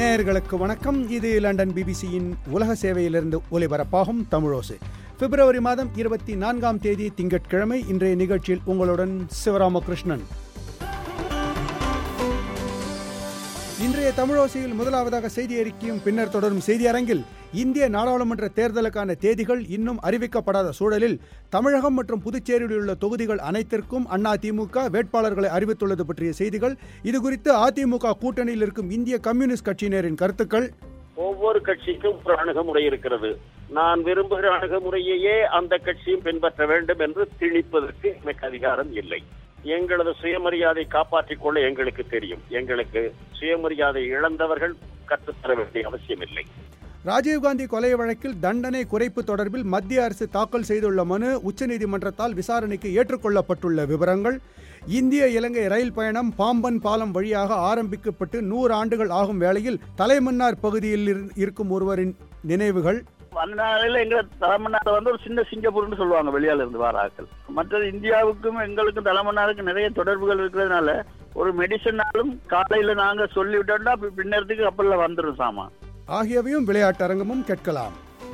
நேயர்களுக்கு வணக்கம் இது லண்டன் பிபிசியின் உலக சேவையிலிருந்து ஒலிபரப்பாகும் தமிழோசு பிப்ரவரி மாதம் இருபத்தி நான்காம் தேதி திங்கட்கிழமை இன்றைய நிகழ்ச்சியில் உங்களுடன் சிவராமகிருஷ்ணன் இன்றைய தமிழோசையில் முதலாவதாக செய்தி அறிக்கையும் பின்னர் தொடரும் செய்தி அரங்கில் இந்திய நாடாளுமன்ற தேர்தலுக்கான தேதிகள் இன்னும் அறிவிக்கப்படாத சூழலில் தமிழகம் மற்றும் புதுச்சேரியில் உள்ள தொகுதிகள் அனைத்திற்கும் அண்ணா திமுக வேட்பாளர்களை அறிவித்துள்ளது பற்றிய செய்திகள் இதுகுறித்து அதிமுக கூட்டணியில் இருக்கும் இந்திய கம்யூனிஸ்ட் கட்சியினரின் கருத்துக்கள் ஒவ்வொரு கட்சிக்கும் ஒரு அணுகுமுறை இருக்கிறது நான் விரும்புகிற அணுகுமுறையையே அந்த கட்சியும் பின்பற்ற வேண்டும் என்று திணிப்பதற்கு எனக்கு அதிகாரம் இல்லை எங்களது சுயமரியாதை காப்பாற்றிக் கொள்ள எங்களுக்கு தெரியும் எங்களுக்கு சுயமரியாதை இழந்தவர்கள் கற்றுத்தர வேண்டிய அவசியம் இல்லை ராஜீவ்காந்தி கொலை வழக்கில் தண்டனை குறைப்பு தொடர்பில் மத்திய அரசு தாக்கல் செய்துள்ள மனு உச்சநீதிமன்றத்தால் விசாரணைக்கு ஏற்றுக்கொள்ளப்பட்டுள்ள விவரங்கள் இந்திய இலங்கை ரயில் பயணம் பாம்பன் பாலம் வழியாக ஆரம்பிக்கப்பட்டு நூறு ஆண்டுகள் ஆகும் வேளையில் தலைமன்னார் பகுதியில் இரு- இருக்கும் ஒருவரின் நினைவுகள் அந்த நாளில் எங்க தலைமன்னார் வந்து ஒரு சின்ன சிங்கப்பூர்னு சொல்லுவாங்க வெளியால இருந்து வர ஆட்கள் மற்றது இந்தியாவுக்கும் எங்களுக்கும் தலைமன்னாருக்கும் நிறைய தொடர்புகள் இருக்கிறதுனால ஒரு மெடிசனாலும் காலையில நாங்க சொல்லிவிட்டோம்னா பி- பின்னரத்துக்கு கப்பல்ல வந்துடும் சாமான் ஆகியவையும் விளையாட்டு அரங்கமும் கேட்கலாம்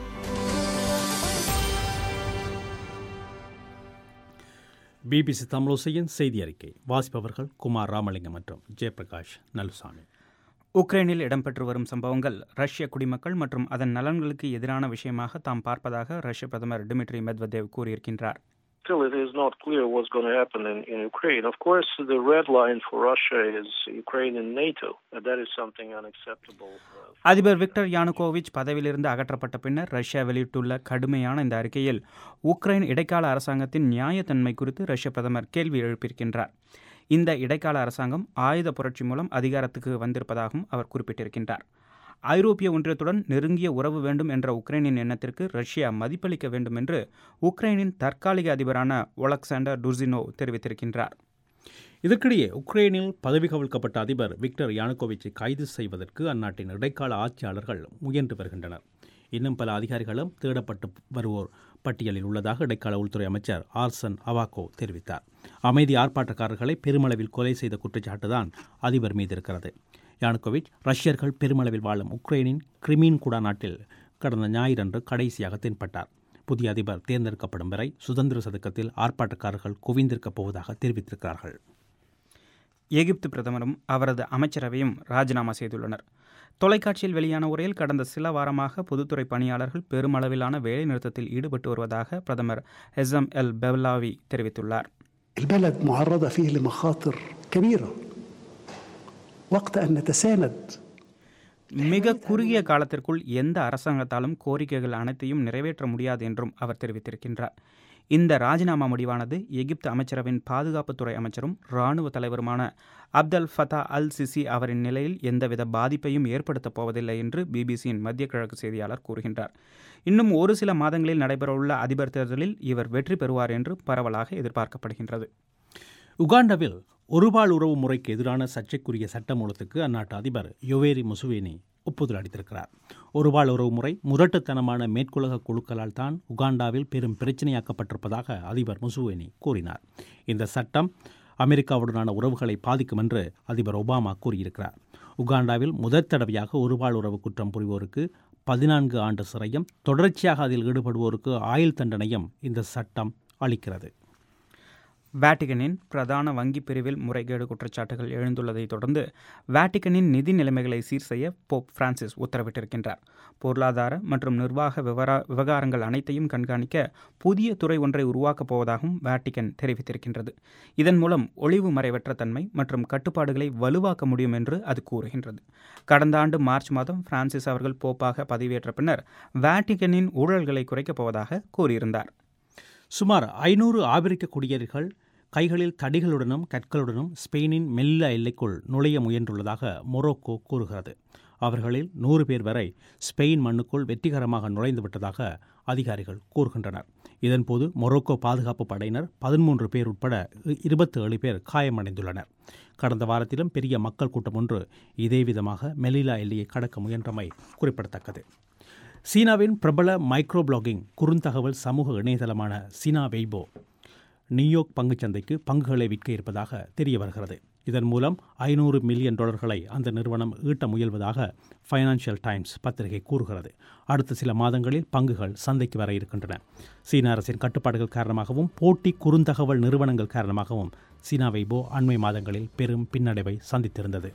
பிபிசி தமிழோசையின் செய்தி அறிக்கை வாசிப்பவர்கள் குமார் ராமலிங்கம் மற்றும் ஜெயபிரகாஷ் நலுசாமி உக்ரைனில் இடம்பெற்று வரும் சம்பவங்கள் ரஷ்ய குடிமக்கள் மற்றும் அதன் நலன்களுக்கு எதிரான விஷயமாக தாம் பார்ப்பதாக ரஷ்ய பிரதமர் டிமிட்ரி மெத்வதேவ் கூறியிருக்கின்றார் Still, it is not clear what's going to happen in, in Ukraine. Of course, the red line for Russia is Ukraine and NATO. and that is something unacceptable. Uh, அதிபர் Viktor Yanukovych பதவியிலிருந்து அகற்றப்பட்ட பின்னர் Russia வெளியிட்டுள்ள கடுமையான இந்த அறிக்கையில் Ukraine இடைக்கால அரசாங்கத்தின் நியாயத்தன்மை குறித்து ரஷ்ய பிரதமர் கேள்வி எழுப்பியிருக்கின்றார் இந்த இடைக்கால அரசாங்கம் ஆயுத புரட்சி மூலம் அதிகாரத்துக்கு வந்திருப்பதாகவும் அவர் குறிப்பிட்டிருக்கின்றார் ஐரோப்பிய ஒன்றியத்துடன் நெருங்கிய உறவு வேண்டும் என்ற உக்ரைனின் எண்ணத்திற்கு ரஷ்யா மதிப்பளிக்க வேண்டும் என்று உக்ரைனின் தற்காலிக அதிபரான ஒலக்சாண்டர் டுர்சினோ தெரிவித்திருக்கின்றார் இதற்கிடையே உக்ரைனில் பதவி கவிழ்க்கப்பட்ட அதிபர் விக்டர் யானுகோவிச்சை கைது செய்வதற்கு அந்நாட்டின் இடைக்கால ஆட்சியாளர்கள் முயன்று வருகின்றனர் இன்னும் பல அதிகாரிகளும் தேடப்பட்டு வருவோர் பட்டியலில் உள்ளதாக இடைக்கால உள்துறை அமைச்சர் ஆர்சன் அவாக்கோ தெரிவித்தார் அமைதி ஆர்ப்பாட்டக்காரர்களை பெருமளவில் கொலை செய்த குற்றச்சாட்டுதான் அதிபர் மீது இருக்கிறது யானுகோவிச் ரஷ்யர்கள் பெருமளவில் வாழும் உக்ரைனின் கிரிமீன் குடா நாட்டில் கடந்த ஞாயிறன்று கடைசியாக தென்பட்டார் புதிய அதிபர் தேர்ந்தெடுக்கப்படும் வரை சுதந்திர சதுக்கத்தில் ஆர்ப்பாட்டக்காரர்கள் குவிந்திருக்கப் போவதாக தெரிவித்திருக்கிறார்கள் எகிப்து பிரதமரும் அவரது அமைச்சரவையும் ராஜினாமா செய்துள்ளனர் தொலைக்காட்சியில் வெளியான உரையில் கடந்த சில வாரமாக பொதுத்துறை பணியாளர்கள் பெருமளவிலான வேலைநிறுத்தத்தில் ஈடுபட்டு வருவதாக பிரதமர் ஹெசம் எல் பெவ்லாவி தெரிவித்துள்ளார் البلد معرضة فيه لمخاطر كبيرة وقت أن نتساند மிக குறுகிய காலத்திற்குள் எந்த அரசாங்கத்தாலும் கோரிக்கைகள் அனைத்தையும் நிறைவேற்ற முடியாது என்றும் அவர் தெரிவித்திருக்கின்றார் இந்த ராஜினாமா முடிவானது எகிப்து அமைச்சரவின் பாதுகாப்புத்துறை அமைச்சரும் இராணுவ தலைவருமான அப்தல் ஃபதா அல் சிசி அவரின் நிலையில் எந்தவித பாதிப்பையும் ஏற்படுத்தப் போவதில்லை என்று பிபிசியின் மத்திய கிழக்கு செய்தியாளர் கூறுகின்றார் இன்னும் ஒரு சில மாதங்களில் நடைபெறவுள்ள அதிபர் தேர்தலில் இவர் வெற்றி பெறுவார் என்று பரவலாக எதிர்பார்க்கப்படுகின்றது உகாண்டாவில் ஒருபால் உறவு முறைக்கு எதிரான சர்ச்சைக்குரிய சட்டமூலத்துக்கு அந்நாட்டு அதிபர் யோவேரி முசுவேனி ஒப்புதல் அளித்திருக்கிறார் ஒருபால் உறவு முறை முரட்டுத்தனமான மேற்குலக குழுக்களால் தான் உகாண்டாவில் பெரும் பிரச்சனையாக்கப்பட்டிருப்பதாக அதிபர் முசுவேனி கூறினார் இந்த சட்டம் அமெரிக்காவுடனான உறவுகளை பாதிக்கும் என்று அதிபர் ஒபாமா கூறியிருக்கிறார் உகாண்டாவில் முதற் தடவையாக ஒருபால் உறவு குற்றம் புரிவோருக்கு பதினான்கு ஆண்டு சிறையும் தொடர்ச்சியாக அதில் ஈடுபடுவோருக்கு ஆயுள் தண்டனையும் இந்த சட்டம் அளிக்கிறது வேட்டிகனின் பிரதான வங்கி பிரிவில் முறைகேடு குற்றச்சாட்டுகள் எழுந்துள்ளதை தொடர்ந்து வேட்டிகனின் நிதி நிலைமைகளை சீர் செய்ய போப் பிரான்சிஸ் உத்தரவிட்டிருக்கின்றார் பொருளாதார மற்றும் நிர்வாக விவரா விவகாரங்கள் அனைத்தையும் கண்காணிக்க புதிய துறை ஒன்றை உருவாக்கப் போவதாகவும் வேட்டிகன் தெரிவித்திருக்கின்றது இதன் மூலம் ஒளிவு மறைவற்ற தன்மை மற்றும் கட்டுப்பாடுகளை வலுவாக்க முடியும் என்று அது கூறுகின்றது கடந்த ஆண்டு மார்ச் மாதம் பிரான்சிஸ் அவர்கள் போப்பாக பதவியேற்ற பின்னர் வேட்டிகனின் ஊழல்களை குறைக்கப் போவதாக கூறியிருந்தார் சுமார் ஐநூறு ஆபிரிக்க குடியேறிகள் கைகளில் தடிகளுடனும் கற்களுடனும் ஸ்பெயினின் மெல்ல எல்லைக்குள் நுழைய முயன்றுள்ளதாக மொரோக்கோ கூறுகிறது அவர்களில் நூறு பேர் வரை ஸ்பெயின் மண்ணுக்குள் வெற்றிகரமாக நுழைந்து விட்டதாக அதிகாரிகள் கூறுகின்றனர் இதன்போது மொரோக்கோ பாதுகாப்பு படையினர் பதிமூன்று பேர் உட்பட இருபத்தி ஏழு பேர் காயமடைந்துள்ளனர் கடந்த வாரத்திலும் பெரிய மக்கள் கூட்டம் ஒன்று இதே விதமாக மெலிலா எல்லையை கடக்க முயன்றமை குறிப்பிடத்தக்கது சீனாவின் பிரபல மைக்ரோ பிளாகிங் குறுந்தகவல் சமூக இணையதளமான சீனா வெய்போ நியூயார்க் பங்குச்சந்தைக்கு பங்குகளை விற்க இருப்பதாக தெரிய வருகிறது இதன் மூலம் ஐநூறு மில்லியன் டாலர்களை அந்த நிறுவனம் ஈட்ட முயல்வதாக ஃபைனான்சியல் டைம்ஸ் பத்திரிகை கூறுகிறது அடுத்த சில மாதங்களில் பங்குகள் சந்தைக்கு வர இருக்கின்றன சீன அரசின் கட்டுப்பாடுகள் காரணமாகவும் போட்டி குறுந்தகவல் நிறுவனங்கள் காரணமாகவும் சீனா வைபோ அண்மை மாதங்களில் பெரும் பின்னடைவை சந்தித்திருந்தது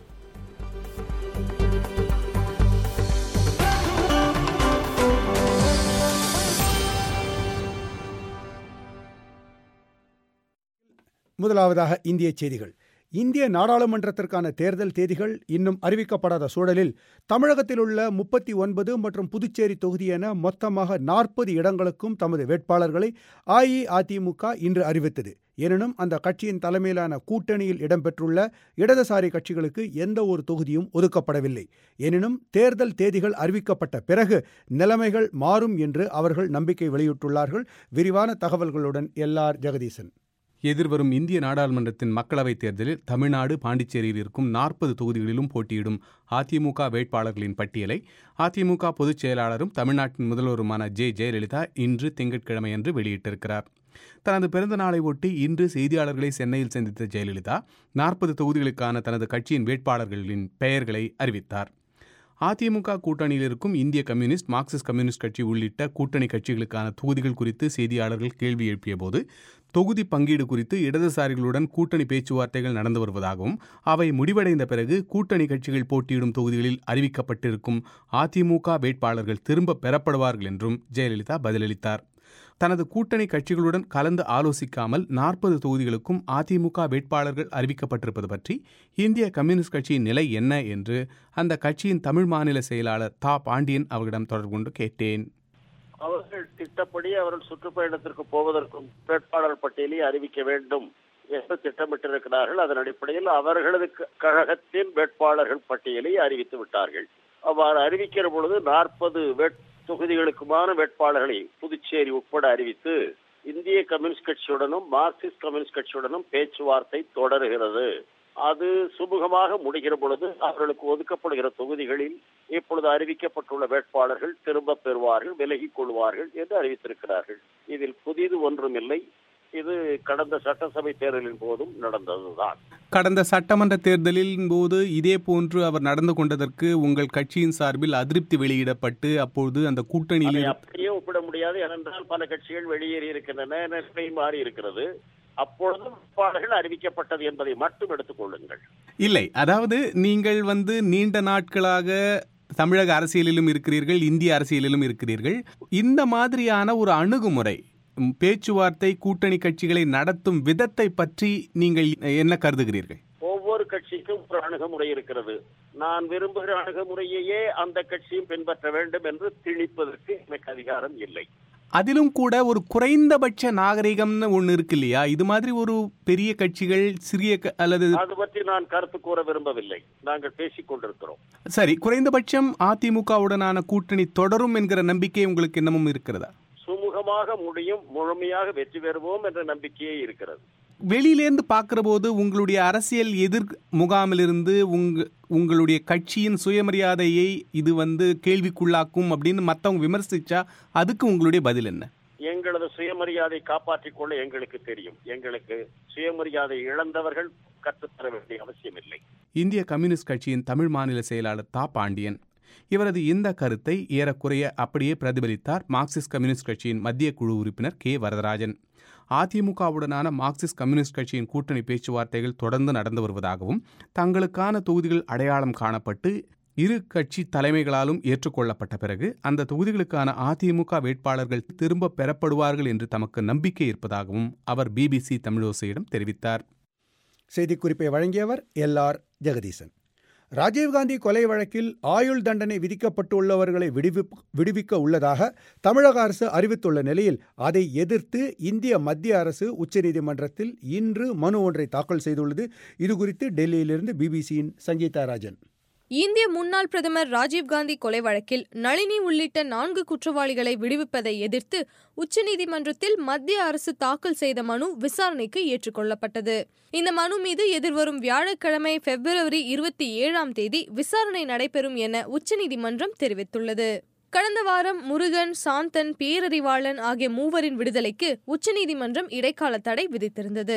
முதலாவதாக இந்திய செய்திகள் இந்திய நாடாளுமன்றத்திற்கான தேர்தல் தேதிகள் இன்னும் அறிவிக்கப்படாத சூழலில் தமிழகத்தில் உள்ள முப்பத்தி ஒன்பது மற்றும் புதுச்சேரி தொகுதி என மொத்தமாக நாற்பது இடங்களுக்கும் தமது வேட்பாளர்களை அஇஅதிமுக இன்று அறிவித்தது எனினும் அந்த கட்சியின் தலைமையிலான கூட்டணியில் இடம்பெற்றுள்ள இடதுசாரி கட்சிகளுக்கு எந்த ஒரு தொகுதியும் ஒதுக்கப்படவில்லை எனினும் தேர்தல் தேதிகள் அறிவிக்கப்பட்ட பிறகு நிலைமைகள் மாறும் என்று அவர்கள் நம்பிக்கை வெளியிட்டுள்ளார்கள் விரிவான தகவல்களுடன் எல்ஆர் ஜெகதீசன் எதிர்வரும் இந்திய நாடாளுமன்றத்தின் மக்களவைத் தேர்தலில் தமிழ்நாடு பாண்டிச்சேரியில் இருக்கும் நாற்பது தொகுதிகளிலும் போட்டியிடும் அதிமுக வேட்பாளர்களின் பட்டியலை அதிமுக பொதுச் செயலாளரும் தமிழ்நாட்டின் முதல்வருமான ஜே ஜெயலலிதா இன்று திங்கட்கிழமையன்று வெளியிட்டிருக்கிறார் தனது பிறந்த நாளை ஒட்டி இன்று செய்தியாளர்களை சென்னையில் சந்தித்த ஜெயலலிதா நாற்பது தொகுதிகளுக்கான தனது கட்சியின் வேட்பாளர்களின் பெயர்களை அறிவித்தார் அதிமுக கூட்டணியில் இருக்கும் இந்திய கம்யூனிஸ்ட் மார்க்சிஸ்ட் கம்யூனிஸ்ட் கட்சி உள்ளிட்ட கூட்டணி கட்சிகளுக்கான தொகுதிகள் குறித்து செய்தியாளர்கள் கேள்வி எழுப்பியபோது தொகுதி பங்கீடு குறித்து இடதுசாரிகளுடன் கூட்டணி பேச்சுவார்த்தைகள் நடந்து வருவதாகவும் அவை முடிவடைந்த பிறகு கூட்டணி கட்சிகள் போட்டியிடும் தொகுதிகளில் அறிவிக்கப்பட்டிருக்கும் அதிமுக வேட்பாளர்கள் திரும்ப பெறப்படுவார்கள் என்றும் ஜெயலலிதா பதிலளித்தார் தனது கூட்டணி கட்சிகளுடன் கலந்து ஆலோசிக்காமல் நாற்பது தொகுதிகளுக்கும் அதிமுக வேட்பாளர்கள் அறிவிக்கப்பட்டிருப்பது பற்றி இந்திய கம்யூனிஸ்ட் கட்சியின் நிலை என்ன என்று அந்த கட்சியின் தமிழ் மாநில செயலாளர் தா பாண்டியன் அவரிடம் தொடர்பு கொண்டு கேட்டேன் அவர்கள் திட்டப்படி அவர்கள் சுற்றுப்பயணத்திற்கு போவதற்கும் வேட்பாளர் பட்டியலை அறிவிக்க வேண்டும் என்று திட்டமிட்டிருக்கிறார்கள் அதன் அடிப்படையில் அவர்களது க- கழகத்தின் வேட்பாளர்கள் பட்டியலை அறிவித்து விட்டார்கள் அவ்வாறு அறிவிக்கிற பொழுது நாற்பது தொகுதிகளுக்குமான வேட்பாளர்களை புதுச்சேரி உட்பட அறிவித்து இந்திய கம்யூனிஸ்ட் கட்சியுடனும் மார்க்சிஸ்ட் கம்யூனிஸ்ட் கட்சியுடனும் பேச்சுவார்த்தை தொடருகிறது அது சுமூகமாக முடிகிற பொழுது அவர்களுக்கு ஒதுக்கப்படுகிற தொகுதிகளில் இப்பொழுது அறிவிக்கப்பட்டுள்ள வேட்பாளர்கள் திரும்ப பெறுவார்கள் விலகிக் கொள்வார்கள் என்று அறிவித்திருக்கிறார்கள் இதில் புதிது ஒன்றுமில்லை இது கடந்த சட்டசபை தேர்தலின் போதும் நடந்ததுதான் கடந்த சட்டமன்ற தேர்தலின் போது இதே போன்று அவர் நடந்து கொண்டதற்கு உங்கள் கட்சியின் சார்பில் அதிருப்தி வெளியிடப்பட்டு அப்பொழுது அந்த அதை கூட்டணியில் அப்படியே ஒப்பிட முடியாது ஏனென்றால் பல கட்சிகள் வெளியேறி இருக்கின்றன நிலை மாறி இருக்கிறது அப்பொழுதும் வேட்பாளர்கள் அறிவிக்கப்பட்டது என்பதை மட்டும் எடுத்துக் கொள்ளுங்கள் இல்லை அதாவது நீங்கள் வந்து நீண்ட நாட்களாக தமிழக அரசியலிலும் இருக்கிறீர்கள் இந்திய அரசியலிலும் இருக்கிறீர்கள் இந்த மாதிரியான ஒரு அணுகுமுறை ம், பேச்சுவார்த்தை கூட்டணி கட்சிகளை நடத்தும் விதத்தை பற்றி நீங்கள் என்ன கருதுகிறீர்கள் ஒவ்வொரு கட்சிக்கும் ஒரு அணுகுமுறை இருக்கிறது நான் விரும்புகிற அணுகுமுறையையே அந்த கட்சியும் பின்பற்ற வேண்டும் என்று திணிப்பதற்கு எனக்கு அதிகாரம் இல்லை அதிலும் கூட ஒரு குறைந்தபட்ச நாகரிகம்னு ஒன்று இருக்கு இல்லையா இது மாதிரி ஒரு பெரிய கட்சிகள் சிறிய க- அல்லது அது பற்றி நான் கருத்து கூற விரும்பவில்லை நாங்கள் பேசிக் கொண்டிருக்கிறோம் சரி குறைந்தபட்சம் அதிமுகவுடனான கூட்டணி தொடரும் என்கிற நம்பிக்கை உங்களுக்கு இன்னமும் இருக்கிறதா சுமூகமாக முடியும் முழுமையாக வெற்றி பெறுவோம் என்ற நம்பிக்கையே இருக்கிறது வெளியிலேருந்து பார்க்குற போது உங்களுடைய அரசியல் எதிர் முகாமிலிருந்து உங்க உங்களுடைய கட்சியின் சுயமரியாதையை இது வந்து கேள்விக்குள்ளாக்கும் அப்படின்னு மற்றவங்க விமர்சிச்சா அதுக்கு உங்களுடைய பதில் என்ன எங்களது சுயமரியாதை காப்பாற்றிக் கொள்ள எங்களுக்கு தெரியும் எங்களுக்கு சுயமரியாதை இழந்தவர்கள் கற்றுத்தர வேண்டிய அவசியமில்லை இந்திய கம்யூனிஸ்ட் கட்சியின் தமிழ் மாநில செயலாளர் தா பாண்டியன் இவரது இந்த கருத்தை ஏறக்குறைய அப்படியே பிரதிபலித்தார் மார்க்சிஸ்ட் கம்யூனிஸ்ட் கட்சியின் மத்திய குழு உறுப்பினர் கே வரதராஜன் அதிமுகவுடனான மார்க்சிஸ்ட் கம்யூனிஸ்ட் கட்சியின் கூட்டணி பேச்சுவார்த்தைகள் தொடர்ந்து நடந்து வருவதாகவும் தங்களுக்கான தொகுதிகள் அடையாளம் காணப்பட்டு இரு கட்சி தலைமைகளாலும் ஏற்றுக்கொள்ளப்பட்ட பிறகு அந்த தொகுதிகளுக்கான அதிமுக வேட்பாளர்கள் திரும்ப பெறப்படுவார்கள் என்று தமக்கு நம்பிக்கை இருப்பதாகவும் அவர் பிபிசி தமிழோசையிடம் தெரிவித்தார் செய்திக்குறிப்பை வழங்கியவர் எல்ஆர் ஜெகதீசன் ராஜீவ்காந்தி கொலை வழக்கில் ஆயுள் தண்டனை விதிக்கப்பட்டுள்ளவர்களை விடுவிப் விடுவிக்க உள்ளதாக தமிழக அரசு அறிவித்துள்ள நிலையில் அதை எதிர்த்து இந்திய மத்திய அரசு உச்சநீதிமன்றத்தில் இன்று மனு ஒன்றை தாக்கல் செய்துள்ளது இதுகுறித்து டெல்லியிலிருந்து பிபிசியின் சங்கீதா ராஜன் இந்திய முன்னாள் பிரதமர் ராஜீவ்காந்தி கொலை வழக்கில் நளினி உள்ளிட்ட நான்கு குற்றவாளிகளை விடுவிப்பதை எதிர்த்து உச்சநீதிமன்றத்தில் மத்திய அரசு தாக்கல் செய்த மனு விசாரணைக்கு ஏற்றுக்கொள்ளப்பட்டது இந்த மனு மீது எதிர்வரும் வியாழக்கிழமை பிப்ரவரி இருபத்தி ஏழாம் தேதி விசாரணை நடைபெறும் என உச்சநீதிமன்றம் தெரிவித்துள்ளது கடந்த வாரம் முருகன் சாந்தன் பேரறிவாளன் ஆகிய மூவரின் விடுதலைக்கு உச்சநீதிமன்றம் இடைக்கால தடை விதித்திருந்தது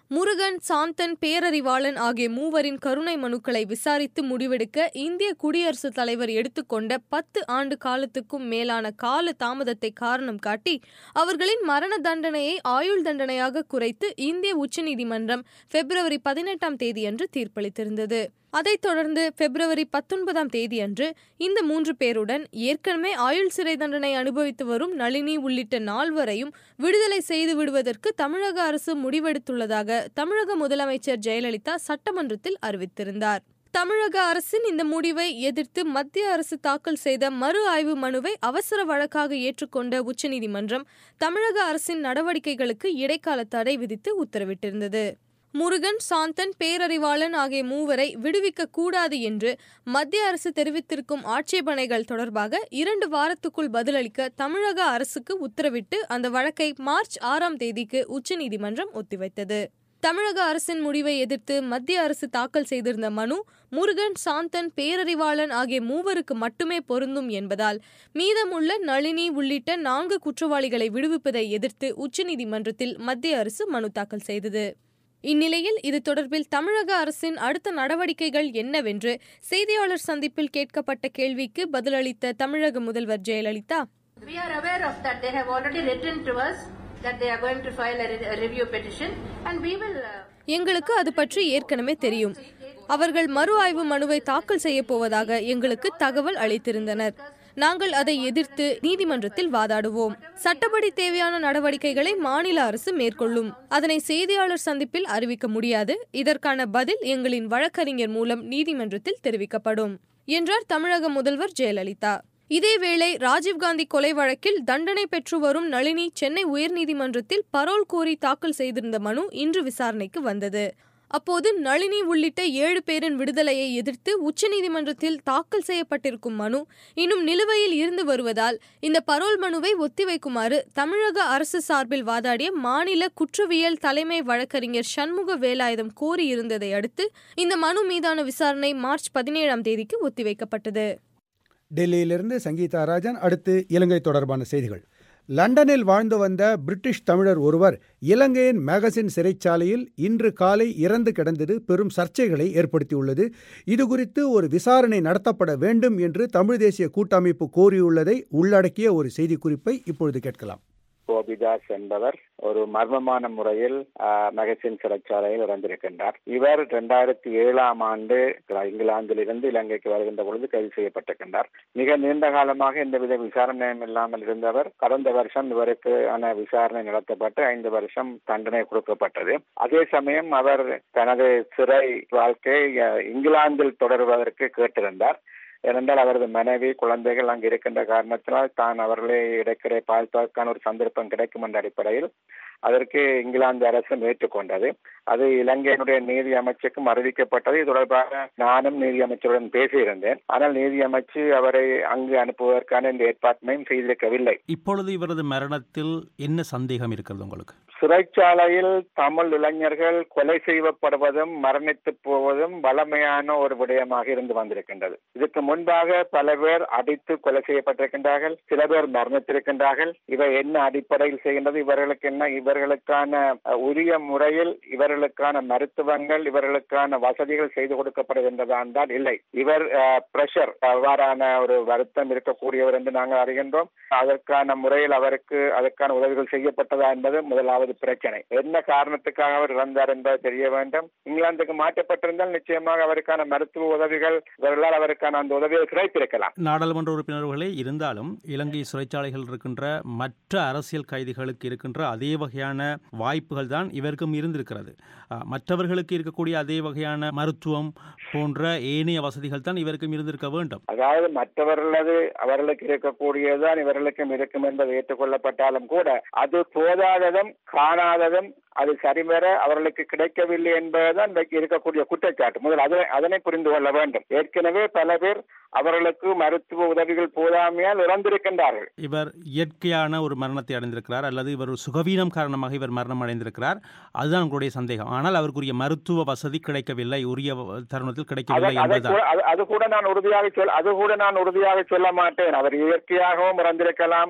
முருகன் சாந்தன் பேரறிவாளன் ஆகிய மூவரின் கருணை மனுக்களை விசாரித்து முடிவெடுக்க இந்திய குடியரசுத் தலைவர் எடுத்துக்கொண்ட பத்து ஆண்டு காலத்துக்கும் மேலான கால தாமதத்தை காரணம் காட்டி அவர்களின் மரண தண்டனையை ஆயுள் தண்டனையாக குறைத்து இந்திய உச்சநீதிமன்றம் பிப்ரவரி பதினெட்டாம் தேதியன்று தீர்ப்பளித்திருந்தது அதைத் தொடர்ந்து பிப்ரவரி பத்தொன்பதாம் தேதியன்று இந்த மூன்று பேருடன் ஏற்கனவே ஆயுள் சிறை தண்டனை அனுபவித்து வரும் நளினி உள்ளிட்ட நால்வரையும் விடுதலை செய்து விடுவதற்கு தமிழக அரசு முடிவெடுத்துள்ளதாக தமிழக முதலமைச்சர் ஜெயலலிதா சட்டமன்றத்தில் அறிவித்திருந்தார் தமிழக அரசின் இந்த முடிவை எதிர்த்து மத்திய அரசு தாக்கல் செய்த மறு ஆய்வு மனுவை அவசர வழக்காக ஏற்றுக்கொண்ட உச்சநீதிமன்றம் தமிழக அரசின் நடவடிக்கைகளுக்கு இடைக்கால தடை விதித்து உத்தரவிட்டிருந்தது முருகன் சாந்தன் பேரறிவாளன் ஆகிய மூவரை விடுவிக்க கூடாது என்று மத்திய அரசு தெரிவித்திருக்கும் ஆட்சேபனைகள் தொடர்பாக இரண்டு வாரத்துக்குள் பதிலளிக்க தமிழக அரசுக்கு உத்தரவிட்டு அந்த வழக்கை மார்ச் ஆறாம் தேதிக்கு உச்சநீதிமன்றம் ஒத்திவைத்தது தமிழக அரசின் முடிவை எதிர்த்து மத்திய அரசு தாக்கல் செய்திருந்த மனு முருகன் சாந்தன் பேரறிவாளன் ஆகிய மூவருக்கு மட்டுமே பொருந்தும் என்பதால் மீதமுள்ள நளினி உள்ளிட்ட நான்கு குற்றவாளிகளை விடுவிப்பதை எதிர்த்து உச்சநீதிமன்றத்தில் மத்திய அரசு மனு தாக்கல் செய்தது இந்நிலையில் இது தொடர்பில் தமிழக அரசின் அடுத்த நடவடிக்கைகள் என்னவென்று செய்தியாளர் சந்திப்பில் கேட்கப்பட்ட கேள்விக்கு பதிலளித்த தமிழக முதல்வர் Jayalalithaa We are aware of that. They have already written to us that they are going to file a, re- a review petition and we will. Uh, எங்களுக்கு அது பற்றி ஏற்கனவே தெரியும் அவர்கள் மறு ஆய்வு மனுவை தாக்கல் செய்ய போவதாக எங்களுக்கு தகவல் அளித்திருந்தனர் நாங்கள் அதை எதிர்த்து நீதிமன்றத்தில் வாதாடுவோம் சட்டப்படி தேவையான நடவடிக்கைகளை மாநில அரசு மேற்கொள்ளும் அதனை செய்தியாளர் சந்திப்பில் அறிவிக்க முடியாது இதற்கான பதில் எங்களின் வழக்கறிஞர் மூலம் நீதிமன்றத்தில் தெரிவிக்கப்படும் என்றார் தமிழக முதல்வர் ஜெயலலிதா இதேவேளை ராஜீவ்காந்தி கொலை வழக்கில் தண்டனை பெற்று வரும் நளினி சென்னை உயர்நீதிமன்றத்தில் பரோல் கோரி தாக்கல் செய்திருந்த மனு இன்று விசாரணைக்கு வந்தது அப்போது நளினி உள்ளிட்ட ஏழு பேரின் விடுதலையை எதிர்த்து உச்சநீதிமன்றத்தில் தாக்கல் செய்யப்பட்டிருக்கும் மனு இன்னும் நிலுவையில் இருந்து வருவதால் இந்த பரோல் மனுவை ஒத்திவைக்குமாறு தமிழக அரசு சார்பில் வாதாடிய மாநில குற்றவியல் தலைமை வழக்கறிஞர் சண்முக வேலாயுதம் கோரியிருந்ததை அடுத்து இந்த மனு மீதான விசாரணை மார்ச் பதினேழாம் தேதிக்கு ஒத்திவைக்கப்பட்டது டெல்லியிலிருந்து சங்கீதா ராஜன் அடுத்து இலங்கை தொடர்பான செய்திகள் லண்டனில் வாழ்ந்து வந்த பிரிட்டிஷ் தமிழர் ஒருவர் இலங்கையின் மேகசின் சிறைச்சாலையில் இன்று காலை இறந்து கிடந்தது பெரும் சர்ச்சைகளை ஏற்படுத்தியுள்ளது இதுகுறித்து ஒரு விசாரணை நடத்தப்பட வேண்டும் என்று தமிழ் தேசிய கூட்டமைப்பு கோரியுள்ளதை உள்ளடக்கிய ஒரு செய்திக்குறிப்பை இப்பொழுது கேட்கலாம் கோபிதாஸ் என்பவர் ஒரு மர்மமான முறையில் மகசின் சிறைச்சாலையில் இறந்திருக்கின்றார் இவர் இரண்டாயிரத்தி ஏழாம் ஆண்டு இங்கிலாந்திலிருந்து இலங்கைக்கு வருகின்ற பொழுது கைது செய்யப்பட்டிருக்கின்றார் மிக நீண்ட காலமாக எந்தவித விசாரணையும் இல்லாமல் இருந்தவர் கடந்த வருஷம் இவருக்கு ஆன விசாரணை நடத்தப்பட்டு ஐந்து வருஷம் தண்டனை கொடுக்கப்பட்டது அதே சமயம் அவர் தனது சிறை வாழ்க்கை இங்கிலாந்தில் தொடர்வதற்கு கேட்டிருந்தார் ஏனென்றால் அவரது மனைவி குழந்தைகள் அங்கு இருக்கின்ற காரணத்தினால் தான் அவர்களை இடைக்கிறை பார்ப்பதற்கான ஒரு சந்தர்ப்பம் கிடைக்கும் என்ற அடிப்படையில் அதற்கு இங்கிலாந்து அரசு ஏற்றுக்கொண்டது அது இலங்கையினுடைய நீதி அமைச்சுக்கும் அறிவிக்கப்பட்டது இது தொடர்பாக நானும் நீதி அமைச்சருடன் பேசியிருந்தேன் ஆனால் நீதி அமைச்சு அவரை அங்கு அனுப்புவதற்கான இந்த ஏற்பாட்டினையும் செய்திருக்கவில்லை இப்பொழுது இவரது மரணத்தில் என்ன சந்தேகம் இருக்கிறது உங்களுக்கு சிறைச்சாலையில் தமிழ் இளைஞர்கள் கொலை செய்யப்படுவதும் மரணித்து போவதும் வளமையான ஒரு விடயமாக இருந்து வந்திருக்கின்றது இதுக்கு முன்பாக பல பேர் அடித்து கொலை செய்யப்பட்டிருக்கின்றார்கள் சில பேர் மரணித்திருக்கின்றார்கள் இவை என்ன அடிப்படையில் செய்கின்றது இவர்களுக்கு என்ன இவர்களுக்கான உரிய முறையில் இவர்களுக்கான மருத்துவங்கள் இவர்களுக்கான வசதிகள் செய்து கொடுக்கப்படுகின்றதா என்றால் இல்லை இவர் பிரஷர் அவ்வாறான ஒரு வருத்தம் இருக்கக்கூடியவர் என்று நாங்கள் அறிகின்றோம் அதற்கான முறையில் அவருக்கு அதற்கான உதவிகள் செய்யப்பட்டதா என்பது முதலாவது பிரச்சனை என்ன காரணத்துக்காக அவர் இறந்தார் என்பது தெரிய வேண்டும் இங்கிலாந்துக்கு மாற்றப்பட்டிருந்தால் நிச்சயமாக அவருக்கான மருத்துவ உதவிகள் இவர்களால் அவருக்கான அந்த உதவிகள் கிடைத்திருக்கலாம் நாடாளுமன்ற உறுப்பினர்களே இருந்தாலும் இலங்கை சிறைச்சாலைகள் இருக்கின்ற மற்ற அரசியல் கைதிகளுக்கு இருக்கின்ற அதே வகையான வாய்ப்புகள் தான் இவருக்கும் இருந்திருக்கிறது மற்றவர்களுக்கு இருக்கக்கூடிய அதே வகையான மருத்துவம் போன்ற ஏனைய வசதிகள் தான் இவருக்கும் இருந்திருக்க வேண்டும் அதாவது மற்றவர்களது அவர்களுக்கு இருக்கக்கூடியதுதான் இவர்களுக்கும் இருக்கும் என்பது ஏற்றுக்கொள்ளப்பட்டாலும் கூட அது போதாததும் காணாததும் அது சரிவர அவர்களுக்கு கிடைக்கவில்லை என்பதுதான் இருக்கக்கூடிய குற்றச்சாட்டு முதல் அதனை அதனை புரிந்து கொள்ள வேண்டும் ஏற்கனவே பல பேர் அவர்களுக்கு மருத்துவ உதவிகள் போதாமையால் இறந்திருக்கின்றார்கள் இவர் இயற்கையான ஒரு மரணத்தை அடைந்திருக்கிறார் அல்லது இவர் சுகவீனம் காரணமாக இவர் மரணம் அடைந்திருக்கிறார் அதுதான் உங்களுடைய சந்தேகம் ஆனால் அவருக்குரிய மருத்துவ வசதி கிடைக்கவில்லை உரிய தருணத்தில் கிடைக்கவில்லை என்பதுதான் அது கூட நான் உறுதியாக சொல் அது கூட நான் உறுதியாக சொல்ல மாட்டேன் அவர் இயற்கையாகவும் இறந்திருக்கலாம்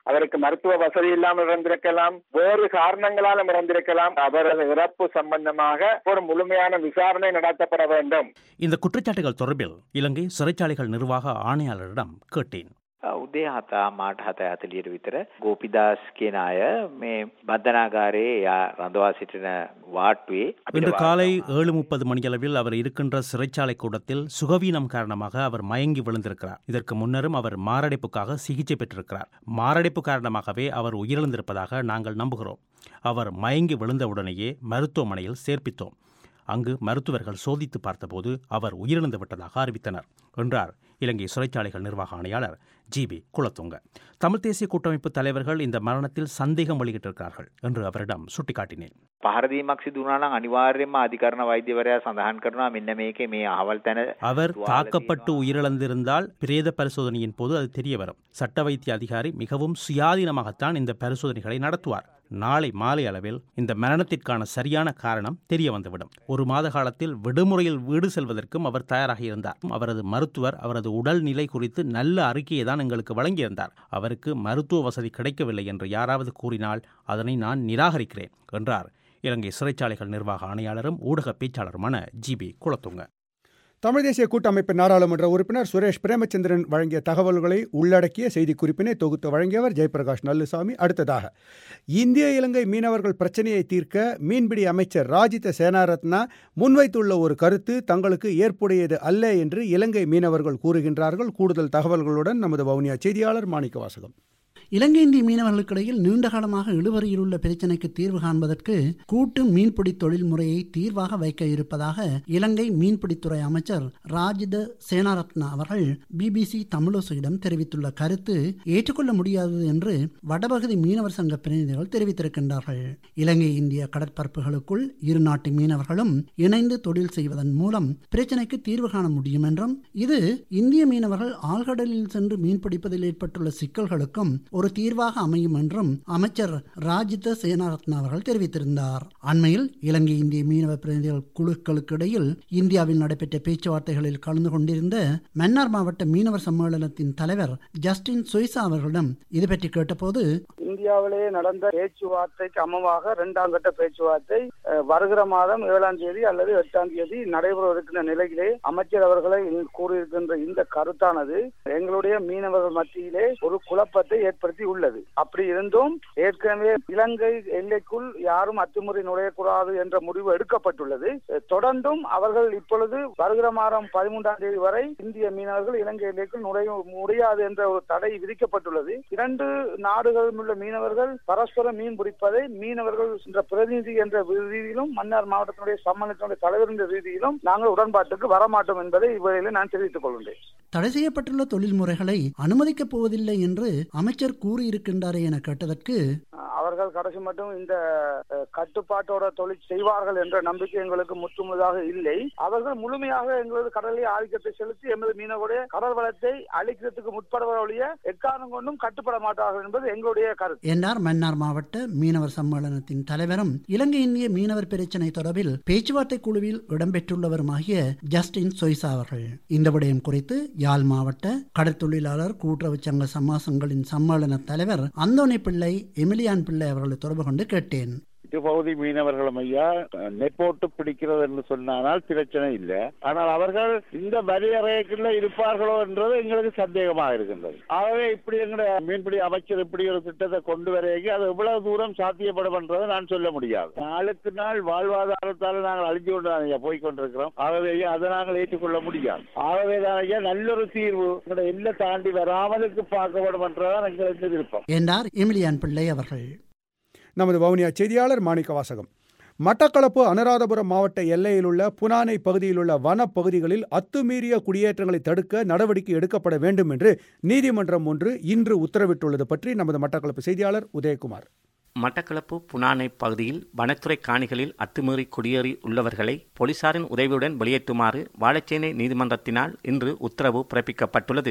அவருக்கு மருத்துவ வசதி இல்லாமல் இறந்திருக்கலாம் வேறு காரணங்களாலும் இறந்திருக்கலாம் அவரது இறப்பு சம்பந்தமாக ஒரு முழுமையான விசாரணை நடத்தப்பட வேண்டும் இந்த குற்றச்சாட்டுகள் தொடர்பில் இலங்கை சிறைச்சாலைகள் நிர்வாக ஆணையாளரிடம் கேட்டேன் උදේ හතා මාට හත ඇතලියට විතර ගෝපිදාස් කියන අය මේ බද්ධනාගාරයේ එයා රඳවා සිටින වාට්ටුවේ இன்று காலை ஏழு முப்பது மணியளவில் அவர் இருக்கின்ற சிறைச்சாலை கூடத்தில் சுகவீனம் காரணமாக அவர் மயங்கி விழுந்திருக்கிறார் இதற்கு முன்னரும் அவர் மாரடைப்புக்காக சிகிச்சை பெற்றிருக்கிறார் மாரடைப்பு காரணமாகவே அவர் உயிரிழந்திருப்பதாக நாங்கள் நம்புகிறோம் அவர் மயங்கி விழுந்தவுடனேயே மருத்துவமனையில் சேர்ப்பித்தோம் அங்கு மருத்துவர்கள் சோதித்து பார்த்தபோது அவர் உயிரிழந்து விட்டதாக அறிவித்தனர் என்றார் இலங்கை சிறைச்சாலைகள் நிர்வாக ஆணையாளர் ஜிபி குலத்துங்க தமிழ் தேசிய கூட்டமைப்பு தலைவர்கள் இந்த மரணத்தில் சந்தேகம் வெளியிட்டிருக்கிறார்கள் என்று அவரிடம் சுட்டிக்காட்டினேன் පහරදීමක් සිදු වුණා නම් අනිවාර්යයෙන්ම අධිකරණ වෛද්‍යවරයා සඳහන් කරනවා මෙන්න මේකේ මේ අහවල් තැන அவர் தாக்கப்பட்டு உயிரிழந்திருந்தால் பிரேத பரிசோதனையின் போது அது தெரிய வரும் சட்ட வைத்திய அதிகாரி மிகவும் சுயாதீனமாகத்தான் இந்த பரிசோதனைகளை நடத்துவார் நாளை மாலை அளவில் இந்த மரணத்திற்கான சரியான காரணம் தெரிய வந்துவிடும் ஒரு மாத காலத்தில் விடுமுறையில் வீடு செல்வதற்கும் அவர் தயாராக இருந்தார் அவரது மருத்துவர் அவரது உடல் நிலை குறித்து நல்ல அறிக்கையை தான் எங்களுக்கு வழங்கியிருந்தார் அவருக்கு மருத்துவ வசதி கிடைக்கவில்லை என்று யாராவது கூறினால் அதனை நான் நிராகரிக்கிறேன் என்றார் இலங்கை சிறைச்சாலைகள் நிர்வாக ஆணையாளரும் ஊடக பேச்சாளருமான ஜிபி குலத்துங்க தமிழ் தேசிய கூட்டமைப்பின் நாடாளுமன்ற உறுப்பினர் சுரேஷ் பிரேமச்சந்திரன் வழங்கிய தகவல்களை உள்ளடக்கிய செய்திக்குறிப்பினை தொகுத்து வழங்கியவர் ஜெயபிரகாஷ் நல்லுசாமி அடுத்ததாக இந்திய இலங்கை மீனவர்கள் பிரச்சனையை தீர்க்க மீன்பிடி அமைச்சர் ராஜித சேனாரத்னா முன்வைத்துள்ள ஒரு கருத்து தங்களுக்கு ஏற்புடையது அல்ல என்று இலங்கை மீனவர்கள் கூறுகின்றார்கள் கூடுதல் தகவல்களுடன் நமது வவுனியா செய்தியாளர் மாணிக்க வாசகம் இலங்கை இந்திய மீனவர்களுக்கு இடையில் நீண்ட காலமாக இழுவரியில் உள்ள பிரச்சினைக்கு தீர்வு காண்பதற்கு கூட்டு மீன்பிடி தொழில் முறையை தீர்வாக வைக்க இருப்பதாக இலங்கை மீன்பிடித்துறை அமைச்சர் ராஜித சேனாரத்னா அவர்கள் பிபிசி தமிழோசையிடம் தெரிவித்துள்ள கருத்து ஏற்றுக்கொள்ள முடியாதது என்று வடபகுதி மீனவர் சங்க பிரதிநிதிகள் தெரிவித்திருக்கின்றார்கள் இலங்கை இந்திய கடற்பரப்புகளுக்குள் இரு நாட்டு மீனவர்களும் இணைந்து தொழில் செய்வதன் மூலம் பிரச்சினைக்கு தீர்வு காண முடியும் என்றும் இது இந்திய மீனவர்கள் ஆழ்கடலில் சென்று மீன்பிடிப்பதில் ஏற்பட்டுள்ள சிக்கல்களுக்கும் ஒரு தீர்வாக அமையும் என்றும் அமைச்சர் ராஜித சேனாரத்னா அவர்கள் தெரிவித்திருந்தார் அண்மையில் இலங்கை இந்திய மீனவ பிரதிநிதிகள் குழுக்களுக்கு இடையில் இந்தியாவில் நடைபெற்ற பேச்சுவார்த்தைகளில் கலந்து கொண்டிருந்த மன்னார் மாவட்ட மீனவர் சம்மேளனத்தின் தலைவர் ஜஸ்டின் சுய்சா அவர்களிடம் இது பற்றி கேட்டபோது இந்தியாவிலே நடந்த பேச்சுவார்த்தைக்கு அமமாக இரண்டாம் கட்ட பேச்சுவார்த்தை அஹ், வருகிற மாதம் ஏழாம் தேதி அல்லது எட்டாம் தேதி நடைபெற இருக்கின்ற நிலையிலே அமைச்சர் அவர்களை கூறியிருக்கின்ற இந்த கருத்தானது எங்களுடைய மீனவர்கள் மத்தியிலே ஒரு குழப்பத்தை ஏற்படுத்தி உள்ளது அப்படி இருந்தும் ஏற்கனவே இலங்கை எல்லைக்குள் யாரும் அத்துமுறை நுழையக்கூடாது என்ற முடிவு எடுக்கப்பட்டுள்ளது அஹ், தொடர்ந்தும் அவர்கள் இப்பொழுது வருகிற மாதம் பதிமூன்றாம் தேதி வரை இந்திய மீனவர்கள் இலங்கை எல்லைக்குள் நுழைய முடியாது என்ற ஒரு தடை விதிக்கப்பட்டுள்ளது இரண்டு நாடுகளிலும் உள்ள மீனவர்கள் பரஸ்பரம் மீன் பிடிப்பதை மீனவர்கள் என்ற பிரதிநிதி என்ற ரீதியிலும் மன்னார் மாவட்டத்தினுடைய சம்மேளனத்தினுடைய தலைவர் என்ற ரீதியிலும் நாங்கள் உடன்பாட்டுக்கு வரமாட்டோம் என்பதை இவ்வேளையில் நான் தெரிவித்துக் கொள்கின்றேன் தடை செய்யப்பட்டுள்ள தொழில் முறைகளை அனுமதிக்கப் போவதில்லை என்று அமைச்சர் கூறியிருக்கின்றாரே என கேட்டதற்கு அவர்கள் கடைசி மட்டும் இந்த அஹ், கட்டுப்பாட்டோட தொழில் செய்வார்கள் என்ற நம்பிக்கை எங்களுக்கு முற்றுமுழுதாக இல்லை அவர்கள் முழுமையாக எங்களது கடலை ஆதிக்கத்தை செலுத்தி எமது மீனவருடைய கடல் வளத்தை அழிக்கிறதுக்கு முற்படுவ ஒழிய எக்காரணம் கொண்டும் கட்டுப்பட மாட்டார்கள் என்பது எங்களுடைய கருத்து என்றார் மன்னார் மாவட்ட மீனவர் சம்மேளனத்தின் தலைவரும் இலங்கை இந்திய மீனவர் பிரச்சினை தொடர்பில் பேச்சுவார்த்தை குழுவில் இடம்பெற்றுள்ளவருமாகிய ஜஸ்டின் சொய்சா அவர்கள் இந்த விடயம் குறித்து யாழ் மாவட்ட கடற்தொழிலாளர் கூட்டுறவு சங்க சமாசங்களின் சம்மேளன தலைவர் அந்தோணி பிள்ளை எமிலியான் பிள்ளை அவர்களை தொடர்பு கொண்டு கேட்டேன் பகுதி மீனவர்களும் ஐயா நெட் போட்டு பிடிக்கிறது என்று சொன்னால் பிரச்சனை இல்லை ஆனால் அவர்கள் இந்த வரையறைக்குள்ள இருப்பார்களோ என்றது எங்களுக்கு சந்தேகமாக இருக்கின்றது ஆகவே இப்படி எங்களுடைய மீன்பிடி அமைச்சர் இப்படி ஒரு திட்டத்தை கொண்டு வரைக்கு அது எவ்வளவு தூரம் சாத்தியப்படும் என்றதை நான் சொல்ல முடியாது நாளுக்கு நாள் வாழ்வாதாரத்தால் நாங்கள் அழிஞ்சு கொண்டு தான் ஐயா போய் கொண்டிருக்கிறோம் ஆகவே ஐயா அதை நாங்கள் ஏற்றுக்கொள்ள முடியாது ஆகவே தான் ஐயா நல்லொரு தீர்வு எங்களுடைய எல்லை தாண்டி வராமலுக்கு பார்க்கப்படும் என்றதான் எங்களுக்கு விருப்பம் என்றார் எமிலியான் பிள்ளை அவர்கள் நமது வவுனியா செய்தியாளர் மாணிக்க வாசகம் மட்டக்களப்பு அனுராதபுரம் மாவட்ட எல்லையில் உள்ள புனானை பகுதியில் உள்ள வனப்பகுதிகளில் அத்துமீறிய குடியேற்றங்களை தடுக்க நடவடிக்கை எடுக்கப்பட வேண்டும் என்று நீதிமன்றம் ஒன்று இன்று உத்தரவிட்டுள்ளது பற்றி நமது மட்டக்களப்பு செய்தியாளர் உதயகுமார் மட்டக்களப்பு புனானை பகுதியில் வனத்துறை காணிகளில் அத்துமீறி குடியேறி உள்ளவர்களை போலீசாரின் உதவியுடன் வெளியேற்றுமாறு வாழைச்சேனை நீதிமன்றத்தினால் இன்று உத்தரவு பிறப்பிக்கப்பட்டுள்ளது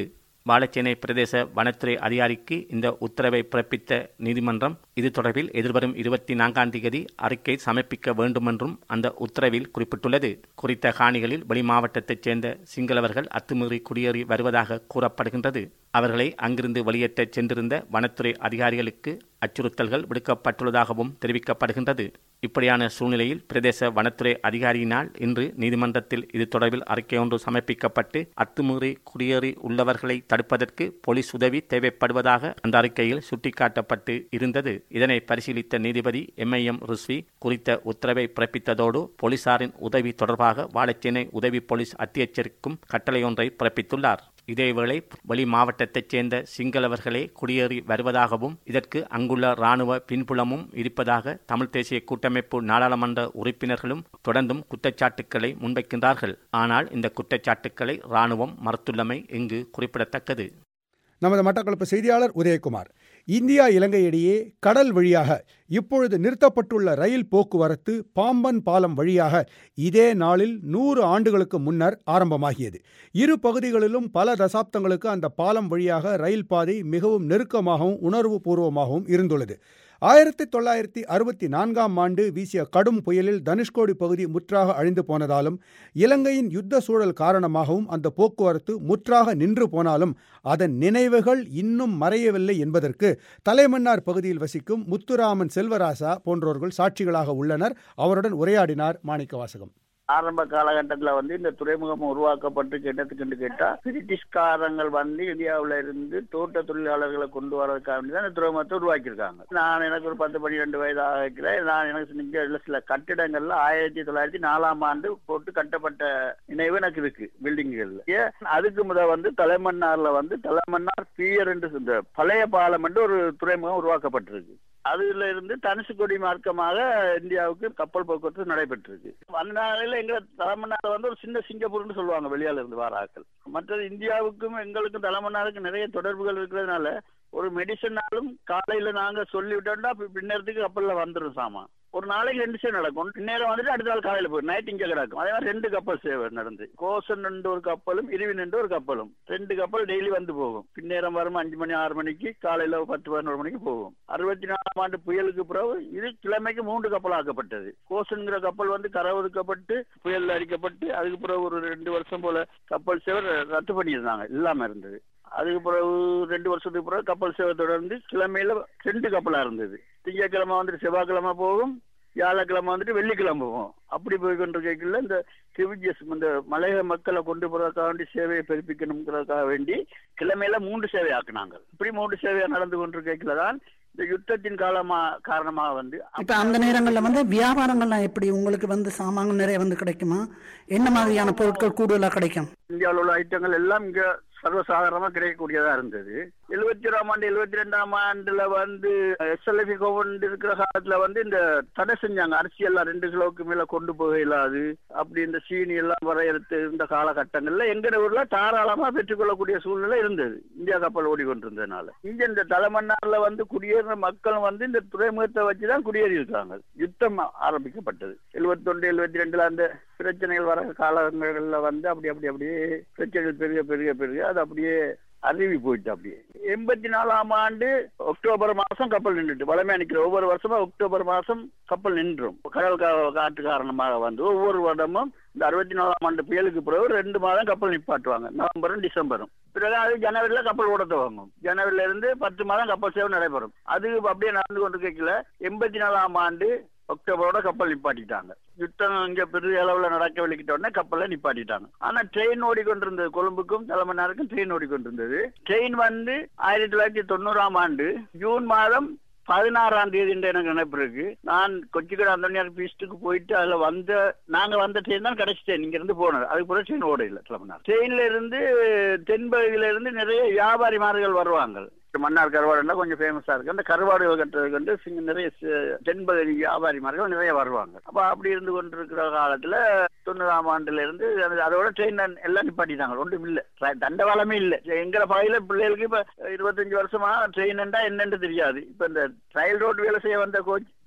வாழைச்சேனை பிரதேச வனத்துறை அதிகாரிக்கு இந்த உத்தரவை பிறப்பித்த நீதிமன்றம் இது தொடர்பில் எதிர்வரும் இருபத்தி நான்காம் தேதி அறிக்கை சமர்ப்பிக்க வேண்டுமென்றும் அந்த உத்தரவில் குறிப்பிட்டுள்ளது குறித்த காணிகளில் வெளி மாவட்டத்தைச் சேர்ந்த சிங்களவர்கள் அத்துமீறி குடியேறி வருவதாக கூறப்படுகின்றது அவர்களை அங்கிருந்து வெளியேற்ற சென்றிருந்த வனத்துறை அதிகாரிகளுக்கு அச்சுறுத்தல்கள் விடுக்கப்பட்டுள்ளதாகவும் தெரிவிக்கப்படுகின்றது இப்படியான சூழ்நிலையில் பிரதேச வனத்துறை அதிகாரியினால் இன்று நீதிமன்றத்தில் இது தொடர்பில் அறிக்கை ஒன்று சமர்ப்பிக்கப்பட்டு அத்துமீறி குடியேறி உள்ளவர்களை தடுப்பதற்கு போலீஸ் உதவி தேவைப்படுவதாக அந்த அறிக்கையில் சுட்டிக்காட்டப்பட்டு இருந்தது இதனை பரிசீலித்த நீதிபதி எம்ஐஎம் ருஸ்வி குறித்த உத்தரவை பிறப்பித்ததோடு போலீசாரின் உதவி தொடர்பாக வாழைச்சேனை உதவி போலீஸ் அத்தியட்சருக்கும் கட்டளை ஒன்றை பிறப்பித்துள்ளார் இதேவேளை வெளி மாவட்டத்தைச் சேர்ந்த சிங்களவர்களே குடியேறி வருவதாகவும் இதற்கு அங்குள்ள இராணுவ பின்புலமும் இருப்பதாக தமிழ் தேசிய கூட்டமைப்பு நாடாளுமன்ற உறுப்பினர்களும் தொடர்ந்தும் குற்றச்சாட்டுக்களை முன்வைக்கின்றார்கள் ஆனால் இந்த குற்றச்சாட்டுக்களை இராணுவம் மறுத்துள்ளமை இங்கு குறிப்பிடத்தக்கது நமது மட்டக்களப்பு செய்தியாளர் உதயகுமார் இந்தியா இலங்கை இடையே கடல் வழியாக இப்பொழுது நிறுத்தப்பட்டுள்ள ரயில் போக்குவரத்து பாம்பன் பாலம் வழியாக இதே நாளில் நூறு ஆண்டுகளுக்கு முன்னர் ஆரம்பமாகியது இரு பகுதிகளிலும் பல தசாப்தங்களுக்கு அந்த பாலம் வழியாக ரயில் பாதை மிகவும் நெருக்கமாகவும் உணர்வுபூர்வமாகவும் இருந்துள்ளது ஆயிரத்தி தொள்ளாயிரத்தி அறுபத்தி நான்காம் ஆண்டு வீசிய கடும் புயலில் தனுஷ்கோடி பகுதி முற்றாக அழிந்து போனதாலும் இலங்கையின் யுத்த சூழல் காரணமாகவும் அந்த போக்குவரத்து முற்றாக நின்று போனாலும் அதன் நினைவுகள் இன்னும் மறையவில்லை என்பதற்கு தலைமன்னார் பகுதியில் வசிக்கும் முத்துராமன் செல்வராசா போன்றோர்கள் சாட்சிகளாக உள்ளனர் அவருடன் உரையாடினார் மாணிக்கவாசகம் ஆரம்ப காலகட்டத்தில் வந்து இந்த துறைமுகம் உருவாக்கப்பட்டு என்னத்துக்குன்னு கேட்டா பிரிட்டிஷ்காரங்கள் வந்து இந்தியாவுல இருந்து தோட்ட தொழிலாளர்களை கொண்டு வரதுக்காக வேண்டி தான் இந்த துறைமுகத்தை உருவாக்கியிருக்காங்க நான் எனக்கு ஒரு பத்து பன்னிரெண்டு வயதாக இருக்கிறேன் நான் எனக்கு இங்க சில கட்டிடங்கள்ல ஆயிரத்தி தொள்ளாயிரத்தி நாலாம் ஆண்டு போட்டு கட்டப்பட்ட நினைவு எனக்கு இருக்கு பில்டிங்குகள்ல ஏன் அதுக்கு முத வந்து தலைமன்னார்ல வந்து தலைமன்னார் பியர் என்று இந்த பழைய பாலம் என்று ஒரு துறைமுகம் உருவாக்கப்பட்டிருக்கு அதுல இருந்து தனுசுக்கொடி மார்க்கமாக இந்தியாவுக்கு கப்பல் போக்குவரத்து நடைபெற்றிருக்கு அந்த நாளில் எங்க தலைமன்னார் வந்து ஒரு சின்ன சிங்கப்பூர்னு சொல்லுவாங்க வெளியால இருந்து வாராக்கள் மற்றது இந்தியாவுக்கும் எங்களுக்கும் தலைமன்னாருக்கு நிறைய தொடர்புகள் இருக்கிறதுனால ஒரு மெடிசனாலும் காலையில நாங்க சொல்லி விட்டோம்னா பின்னேரத்துக்கு கப்பல்ல வந்துடும் சாமான் ஒரு நாளைக்கு ரெண்டு சேவை நடக்கும் பின்னேரம் வந்துட்டு அடுத்த நாள் காலையில போய் நைட் இங்க கிடக்கும் அதே மாதிரி ரெண்டு கப்பல் சேவை நடந்து கோசன் ரெண்டு ஒரு கப்பலும் இருவின் ரெண்டு ஒரு கப்பலும் ரெண்டு கப்பல் டெய்லி வந்து போகும் பின்னேரம் வரும் அஞ்சு மணி ஆறு மணிக்கு காலையில பத்து பதினோரு மணிக்கு போகும் அறுபத்தி நாலாம் ஆண்டு புயலுக்கு பிறகு இது கிழமைக்கு மூன்று கப்பல் ஆக்கப்பட்டது கோசன்கிற கப்பல் வந்து கரை ஒதுக்கப்பட்டு புயல் அடிக்கப்பட்டு அதுக்கு பிறகு ஒரு ரெண்டு வருஷம் போல கப்பல் சேவை ரத்து பண்ணியிருந்தாங்க இல்லாம இருந்தது அதுக்கு பிறகு ரெண்டு வருஷத்துக்கு பிறகு கப்பல் சேவை தொடர்ந்து கிழமையில ரெண்டு கப்பலா இருந்தது திங்கட்கிழமை வந்துட்டு செவ்வாய்க்கிழமை போகும் வியாழக்கிழமை வந்துட்டு வெள்ளிக்கிழமை போகும் அப்படி போய் கொண்டிருக்கல இந்த டிவிஜிஎஸ் இந்த மலைய மக்களை கொண்டு போறதுக்காக வேண்டி சேவையை பெருப்பிக்கணுங்கிறதுக்காக வேண்டி கிழமையில மூன்று சேவை ஆக்குனாங்க இப்படி மூன்று சேவையா நடந்து கொண்டிருக்கல தான் இந்த யுத்தத்தின் காலமா காரணமாக வந்து இப்ப அந்த நேரங்கள்ல வந்து வியாபாரங்கள்லாம் எப்படி உங்களுக்கு வந்து சாமான்கள் நிறைய வந்து கிடைக்குமா என்ன மாதிரியான பொருட்கள் கூடுதலா கிடைக்கும் இந்தியாவில் உள்ள ஐட்டங்கள் எல்லாம் இங்க சர்வசாதாரணமா கிடைக்கக்கூடியதா இருந்தது எழுபத்தி ஓராம் ஆண்டு எழுபத்தி ரெண்டாம் ஆண்டுல வந்து எஸ்எல்எஃபி கவர்மெண்ட் இருக்கிற காலத்துல வந்து இந்த தடை செஞ்சாங்க அரிசி எல்லாம் ரெண்டு கிலோவுக்கு மேல கொண்டு போக இயலாது அப்படி இந்த சீனி எல்லாம் வரையறுத்து இருந்த காலகட்டங்கள்ல எங்க ஊர்ல தாராளமா பெற்றுக்கொள்ளக்கூடிய சூழ்நிலை இருந்தது இந்தியா கப்பல் ஓடிக்கொண்டிருந்ததுனால இங்க இந்த தலைமன்னார்ல வந்து குடியேறின மக்கள் வந்து இந்த துறைமுகத்தை வச்சுதான் குடியேறி இருக்காங்க யுத்தம் ஆரம்பிக்கப்பட்டது எழுபத்தி ஒன்று எழுபத்தி ரெண்டுல அந்த பிரச்சனைகள் வர காலங்கள்ல வந்து அப்படி அப்படி அப்படியே பிரச்சனைகள் பெருக பெருக பெருக அது அப்படியே அருவி போயிட்டு அப்படியே எண்பத்தி நாலாம் ஆண்டு அக்டோபர் மாசம் கப்பல் நின்றுட்டு வளமையா நிக்கிற ஒவ்வொரு வருஷமும் அக்டோபர் மாசம் கப்பல் நின்றும் கடல் காற்று காரணமாக வந்து ஒவ்வொரு வருடமும் இந்த அறுபத்தி நாலாம் ஆண்டு புயலுக்கு பிறகு ரெண்டு மாதம் கப்பல் நிப்பாட்டுவாங்க நவம்பரும் டிசம்பரும் பிறகு அது ஜனவரியில கப்பல் ஓட துவங்கும் ஜனவரியில இருந்து பத்து மாதம் கப்பல் சேவை நடைபெறும் அது அப்படியே நடந்து கொண்டு கேட்கல எண்பத்தி நாலாம் ஆண்டு அக்டோபரோட கப்பல் நிப்பாட்டிட்டாங்க யுத்தம் இங்க பெரிய அளவுல நடக்க வெளிக்கிட்ட உடனே கப்பல்ல நிப்பாட்டிட்டாங்க ஆனா ட்ரெயின் ஓடிக்கொண்டிருந்தது கொழும்புக்கும் தலைமன்னாருக்கும் ட்ரெயின் ஓடிக்கொண்டிருந்தது ட்ரெயின் வந்து ஆயிரத்தி தொள்ளாயிரத்தி தொண்ணூறாம் ஆண்டு ஜூன் மாதம் பதினாறாம் தேதி எனக்கு நினைப்பு இருக்கு நான் கொச்சிக்கடை அந்தனியார் பீஸ்டுக்கு போயிட்டு அதுல வந்த நாங்க வந்த ட்ரெயின் தான் கடைசி ட்ரெயின் இங்க இருந்து போனது அதுக்கு பிறகு ட்ரெயின் ஓட இல்லை தலைமன்னார் ட்ரெயின்ல இருந்து தென்பகுதியில இருந்து நிறைய வியாபாரிமார்கள் வருவாங்க மன்னார் கருவாடுனா கொஞ்சம் ஃபேமஸா இருக்கு அந்த கருவாடுகள் கட்டுறதுக்கு வந்து சிங்க நிறைய தென்பகுதி வியாபாரிமார்கள் நிறைய வருவாங்க அப்ப அப்படி இருந்து கொண்டிருக்கிற காலத்துல தொண்ணூறாம் ஆண்டுல இருந்து அதோட ட்ரெயின் எல்லாம் நிப்பாட்டிட்டாங்க ஒன்றும் இல்ல தண்டவாளமே இல்ல எங்கிற பகுதியில பிள்ளைகளுக்கு இப்ப இருபத்தஞ்சு வருஷமா ட்ரெயின் என்னன்னு தெரியாது இப்ப இந்த ரயில் ரோடு வேலை செய்ய வந்த கோச்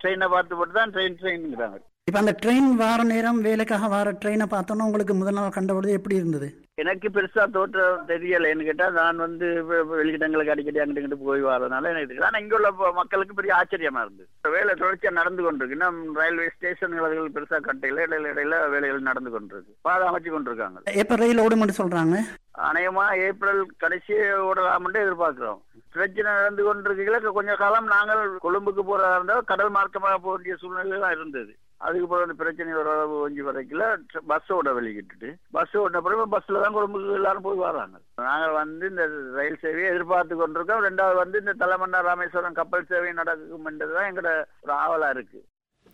ட்ரெயினை பார்த்து போட்டு தான் ட்ரெயின் ட்ரெயின்ங்கிறாங்க இப்ப அந்த ட்ரெயின் வார நேரம் வேலைக்காக வார ட்ரெயினை பார்த்தோன்னா உங்களுக்கு முதல் நாள் கண்டபொழுது எப்படி இருந்தது எனக்கு பெருசா தோற்றம் தெரியலைன்னு கேட்டா நான் வந்து வெ- வெ- வெளியிடங்களுக்கு அடிக்கடி அங்கிட்டு இங்கிட்டு போய் வரதுனால எனக்கு தெரியும் ஆனா இங்க உள்ள ப- மக்களுக்கு பெரிய ஆச்சரியமா இருந்தது வேலை தொடர்ச்சியா நடந்து கொண்டிருக்கு இன்னும் ரயில்வே ஸ்டேஷன்கள் அதுகள் பெருசா கட்டையில இடையில இடையில வேலைகள் நடந்து கொண்டிருக்கு பாதை அமைச்சு கொண்டிருக்காங்க எப்ப ரயில் ஓடும்னு சொல்றாங்க அநேகமா ஏப்ரல் கடைசி ஓடலாம்னு எதிர்பார்க்கிறோம் பிரச்சனை நடந்து கொண்டிருக்கீங்களா கொஞ்ச காலம் நாங்கள் கொழும்புக்கு போறதா இருந்தால் கடல் மார்க்கமாக போக வேண்டிய சூழ்நிலை தான் இருந்தது அதுக்கு பிறகு அந்த பிரச்சனை ஓரளவு கொஞ்சம் வரைக்கல பஸ் ஓட வெளியிட்டுட்டு பஸ் ஓடின பிறகு பஸ்ல தான் கொழும்புக்கு எல்லாரும் போய் வராங்க நாங்கள் வந்து இந்த ரயில் சேவையை எதிர்பார்த்து கொண்டிருக்கோம் ரெண்டாவது வந்து இந்த தலைமன்னார் ராமேஸ்வரம் கப்பல் சேவை நடக்கும் என்றதுதான் எங்களோட ஒரு ஆவலா இருக்கு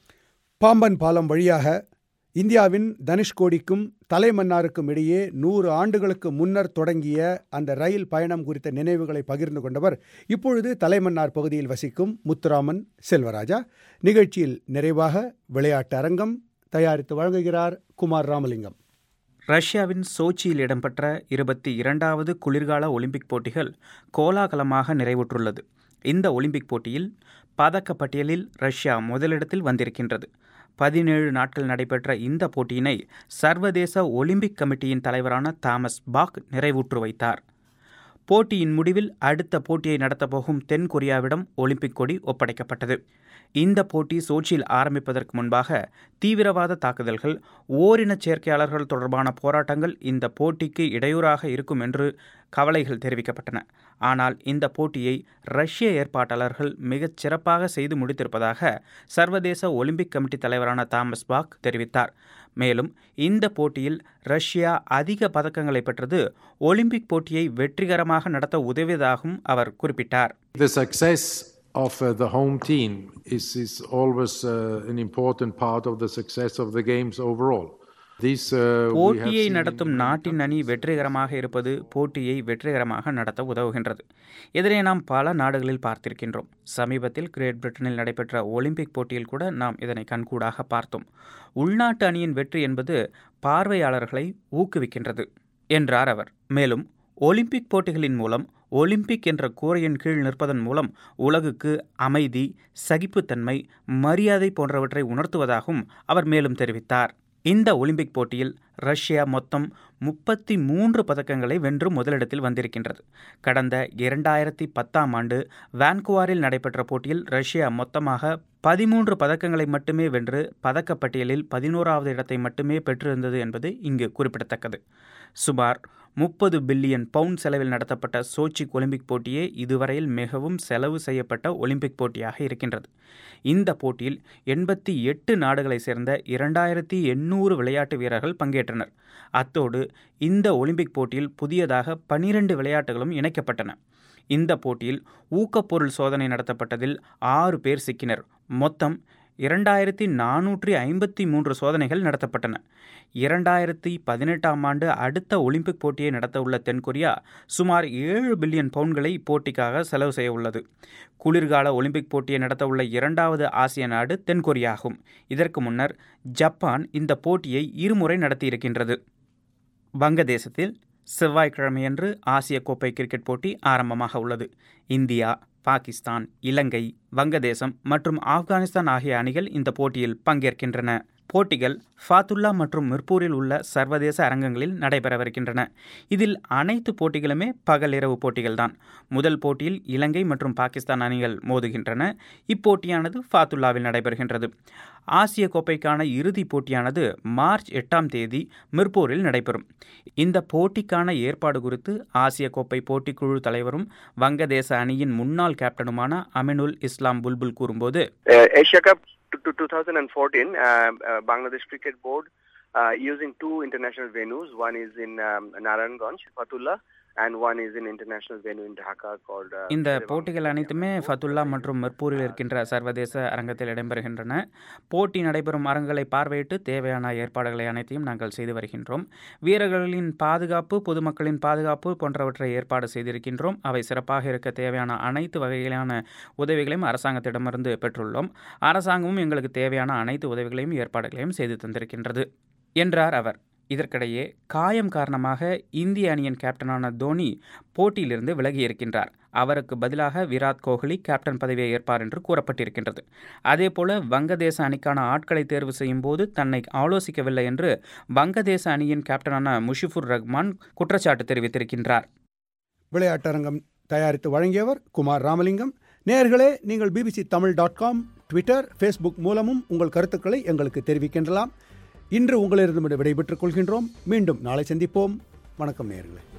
பாம்பன் பாலம் வழியாக இந்தியாவின் தனுஷ்கோடிக்கும் தலைமன்னாருக்கும் இடையே நூறு ஆண்டுகளுக்கு முன்னர் தொடங்கிய அந்த ரயில் பயணம் குறித்த நினைவுகளை பகிர்ந்து கொண்டவர் இப்பொழுது தலைமன்னார் பகுதியில் வசிக்கும் முத்துராமன் செல்வராஜா நிகழ்ச்சியில் நிறைவாக விளையாட்டு அரங்கம் தயாரித்து வழங்குகிறார் குமார் ராமலிங்கம் ரஷ்யாவின் சோச்சியில் இடம்பெற்ற இருபத்தி இரண்டாவது குளிர்கால ஒலிம்பிக் போட்டிகள் கோலாகலமாக நிறைவுற்றுள்ளது இந்த ஒலிம்பிக் போட்டியில் பதக்க பட்டியலில் ரஷ்யா முதலிடத்தில் வந்திருக்கின்றது பதினேழு நாட்கள் நடைபெற்ற இந்த போட்டியினை சர்வதேச ஒலிம்பிக் கமிட்டியின் தலைவரான தாமஸ் பாக் நிறைவுற்று வைத்தார் போட்டியின் முடிவில் அடுத்த போட்டியை நடத்தப்போகும் தென் கொரியாவிடம் ஒலிம்பிக் கொடி ஒப்படைக்கப்பட்டது இந்த போட்டி சோச்சியில் ஆரம்பிப்பதற்கு முன்பாக தீவிரவாத தாக்குதல்கள் ஓரினச் சேர்க்கையாளர்கள் தொடர்பான போராட்டங்கள் இந்த போட்டிக்கு இடையூறாக இருக்கும் என்று கவலைகள் தெரிவிக்கப்பட்டன ஆனால் இந்த போட்டியை ரஷ்ய ஏற்பாட்டாளர்கள் மிகச் சிறப்பாக செய்து முடித்திருப்பதாக சர்வதேச ஒலிம்பிக் கமிட்டி தலைவரான தாமஸ் பாக் தெரிவித்தார் மேலும் இந்த போட்டியில் ரஷ்யா அதிக பதக்கங்களை பெற்றது ஒலிம்பிக் போட்டியை வெற்றிகரமாக நடத்த உதவியதாகவும் அவர் குறிப்பிட்டார் The success of uh, the home team is, is always uh, an important part of the success of the games overall. These, uh, we have போட்டியை seen நடத்தும் நாட்டின் அணி வெற்றிகரமாக இருப்பது போட்டியை வெற்றிகரமாக நடத்த உதவுகின்றது இதனை நாம் பல நாடுகளில் பார்த்திருக்கின்றோம் சமீபத்தில் கிரேட் பிரிட்டனில் நடைபெற்ற ஒலிம்பிக் போட்டியில் கூட நாம் இதனை கண்கூடாக பார்த்தோம் உள்நாட்டு அணியின் வெற்றி என்பது பார்வையாளர்களை ஊக்குவிக்கின்றது என்றார் அவர் மேலும் ஒலிம்பிக் போட்டிகளின் மூலம் ஒலிம்பிக் என்ற கூரையின் கீழ் நிற்பதன் மூலம் உலகுக்கு அமைதி சகிப்புத்தன்மை மரியாதை போன்றவற்றை உணர்த்துவதாகவும் அவர் மேலும் தெரிவித்தார் இந்த ஒலிம்பிக் போட்டியில் ரஷ்யா மொத்தம் முப்பத்தி மூன்று பதக்கங்களை வென்று முதலிடத்தில் வந்திருக்கின்றது கடந்த இரண்டாயிரத்தி பத்தாம் ஆண்டு வான்குவாரில் நடைபெற்ற போட்டியில் ரஷ்யா மொத்தமாக பதிமூன்று பதக்கங்களை மட்டுமே வென்று பதக்கப்பட்டியலில் பதினோராவது இடத்தை மட்டுமே பெற்றிருந்தது என்பது இங்கு குறிப்பிடத்தக்கது சுமார் முப்பது பில்லியன் பவுண்ட் செலவில் நடத்தப்பட்ட சோச்சி ஒலிம்பிக் போட்டியே இதுவரையில் மிகவும் செலவு செய்யப்பட்ட ஒலிம்பிக் போட்டியாக இருக்கின்றது இந்த போட்டியில் எண்பத்தி எட்டு நாடுகளைச் சேர்ந்த இரண்டாயிரத்தி எண்ணூறு விளையாட்டு வீரர்கள் பங்கேற்றனர் அத்தோடு இந்த ஒலிம்பிக் போட்டியில் புதியதாக பனிரெண்டு விளையாட்டுகளும் இணைக்கப்பட்டன இந்த போட்டியில் ஊக்கப்பொருள் சோதனை நடத்தப்பட்டதில் ஆறு பேர் சிக்கினர் மொத்தம் இரண்டாயிரத்தி நானூற்றி ஐம்பத்தி மூன்று சோதனைகள் நடத்தப்பட்டன இரண்டாயிரத்தி பதினெட்டாம் ஆண்டு அடுத்த ஒலிம்பிக் போட்டியை நடத்தவுள்ள தென்கொரியா சுமார் ஏழு பில்லியன் பவுண்ட்களை இப்போட்டிக்காக செலவு செய்ய உள்ளது குளிர்கால ஒலிம்பிக் போட்டியை நடத்தவுள்ள இரண்டாவது ஆசிய நாடு தென்கொரியாகும் இதற்கு முன்னர் ஜப்பான் இந்த போட்டியை இருமுறை நடத்தியிருக்கின்றது வங்கதேசத்தில் செவ்வாய்க்கிழமையன்று ஆசிய கோப்பை கிரிக்கெட் போட்டி ஆரம்பமாக உள்ளது இந்தியா பாகிஸ்தான் இலங்கை வங்கதேசம் மற்றும் ஆப்கானிஸ்தான் ஆகிய அணிகள் இந்த போட்டியில் பங்கேற்கின்றன போட்டிகள் ஃபாத்துல்லா மற்றும் மிர்பூரில் உள்ள சர்வதேச அரங்கங்களில் நடைபெறவிருக்கின்றன இதில் அனைத்து போட்டிகளுமே பகல் இரவு போட்டிகள்தான் முதல் போட்டியில் இலங்கை மற்றும் பாகிஸ்தான் அணிகள் மோதுகின்றன இப்போட்டியானது ஃபாத்துல்லாவில் நடைபெறுகின்றது ஆசிய கோப்பைக்கான இறுதிப் போட்டியானது மார்ச் எட்டாம் தேதி மிர்பூரில் நடைபெறும் இந்த போட்டிக்கான ஏற்பாடு குறித்து ஆசிய கோப்பை போட்டிக்குழு தலைவரும் வங்கதேச அணியின் முன்னாள் கேப்டனுமான அமினுல் இஸ்லாம் புல்புல் கூறும்போது Asia Cup to, to 2014, uh, uh, Bangladesh Cricket Board uh, using two international venues. One is in um, Narayanganj, Fatullah, and one is in international venue in Dhaka called. Uh, இந்த போட்டிகள் அனைத்துமே ஃபத்துல்லா மற்றும் மிர்பூரில் இருக்கின்ற சர்வதேச அரங்கத்தில் இடம்பெறுகின்றன போட்டி நடைபெறும் அரங்குகளை பார்வையிட்டு தேவையான ஏற்பாடுகளை அனைத்தையும் நாங்கள் செய்து வருகின்றோம் வீரர்களின் பாதுகாப்பு பொதுமக்களின் பாதுகாப்பு போன்றவற்றை ஏற்பாடு செய்திருக்கின்றோம் அவை சிறப்பாக இருக்க தேவையான அனைத்து வகையிலான உதவிகளையும் அரசாங்கத்திடமிருந்து பெற்றுள்ளோம் அரசாங்கமும் எங்களுக்கு தேவையான அனைத்து உதவிகளையும் ஏற்பாடுகளையும் செய்து தந்திருக்கின்றது என்றார் அவர் இதற்கிடையே காயம் காரணமாக இந்திய அணியின் கேப்டனான தோனி போட்டியிலிருந்து விலகியிருக்கின்றார் அவருக்கு பதிலாக விராட் கோஹ்லி கேப்டன் பதவியை ஏற்பார் என்று கூறப்பட்டிருக்கின்றது அதேபோல வங்கதேச அணிக்கான ஆட்களை தேர்வு செய்யும் போது தன்னை ஆலோசிக்கவில்லை என்று வங்கதேச அணியின் கேப்டனான முஷிபுர் ரஹ்மான் குற்றச்சாட்டு தெரிவித்திருக்கின்றார் விளையாட்டரங்கம் தயாரித்து வழங்கியவர் குமார் ராமலிங்கம் நேயர்களே நீங்கள் BBC Tamil dot com Twitter Facebook மூலமும் உங்கள் கருத்துக்களை எங்களுக்கு தெரிவிக்கின்றலாம் இன்று உங்களிடம் விடைபெற்றுக் கொள்கின்றோம் மீண்டும் நாளை சந்திப்போம் வணக்கம் நேயர்களே